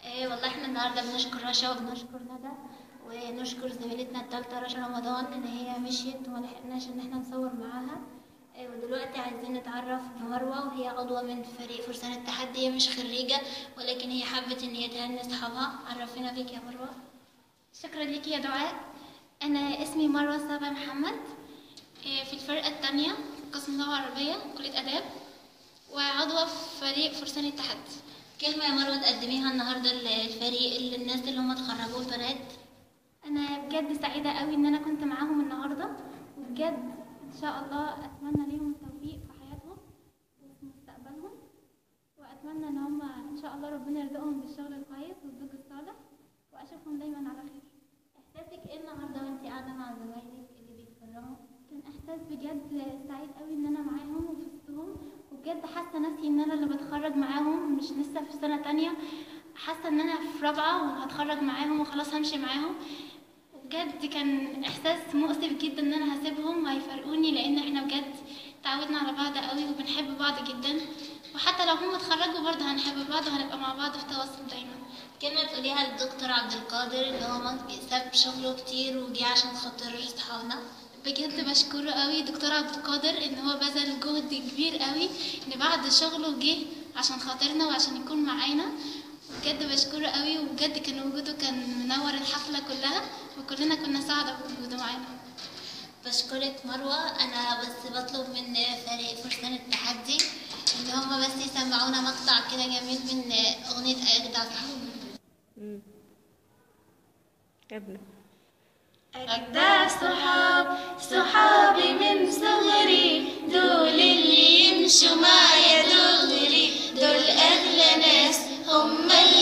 إيه والله احنا النهارده بنشكر رشا وبنشكر ندى ونشكر زميلتنا التالتة رشا رمضان ان هي مشيت وما لحقناش ان احنا نصور معاها إيه ودلوقتي عايزين نتعرف بمروة وهي عضوة من فريق فرسان التحدي هي مش خريجة ولكن هي حبت ان هي تهني اصحابها عرفينا بيك يا مروة شكرا لك يا دعاء أنا اسمي مروة سابع محمد إيه، في الفرقة التانية قسم لغة عربية كلية آداب وعضوة في فريق فرسان التحدي كلمة يا مروة تقدميها النهارده للفريق اللي الناس اللي هم اتخرجوا البنات أنا بجد سعيدة قوي إن أنا كنت معاهم النهاردة وبجد إن شاء الله أتمنى ليهم التوفيق في حياتهم وفي مستقبلهم وأتمنى إن هم إن شاء الله ربنا يرزقهم بالشغل الكويس والزوج الصالح وأشوفهم دايما على خير احساسك ايه النهارده وانت قاعدة مع زمايلك اللي بيتكرموا كان احساس بجد سعيد قوي ان انا معاهم وفي وسطهم وبجد حاسه نفسي ان انا اللي بتخرج معاهم مش لسه في سنه تانية حاسه ان انا في رابعه وهتخرج معاهم وخلاص همشي معاهم وبجد كان احساس مؤسف جدا ان انا هسيبهم وهيفرقوني لان احنا بجد تعودنا على بعض قوي وبنحب بعض جدا وحتى لو هم اتخرجوا برضه هنحب بعض وهنبقى مع بعض في تواصل دايما كلمة تقوليها للدكتور عبد القادر اللي هو ما- ساب شغله كتير وجي عشان خاطر اصحابنا بجد بشكره قوي دكتور عبد القادر ان هو بذل جهد كبير قوي ان بعد شغله جه عشان خاطرنا وعشان يكون معانا بجد بشكره قوي وبجد كان وجوده كان منور الحفلة كلها وكلنا كنا سعداء بوجوده معانا بشكرك مروة أنا بس بطلب من فريق فرسان التحدي إن هما بس يسمعونا مقطع كده جميل من أغنية أجدع صحاب ابنك أجدع صحاب صحابي من صغري دول اللي يمشوا معايا دغري دول أغلى ناس هم اللي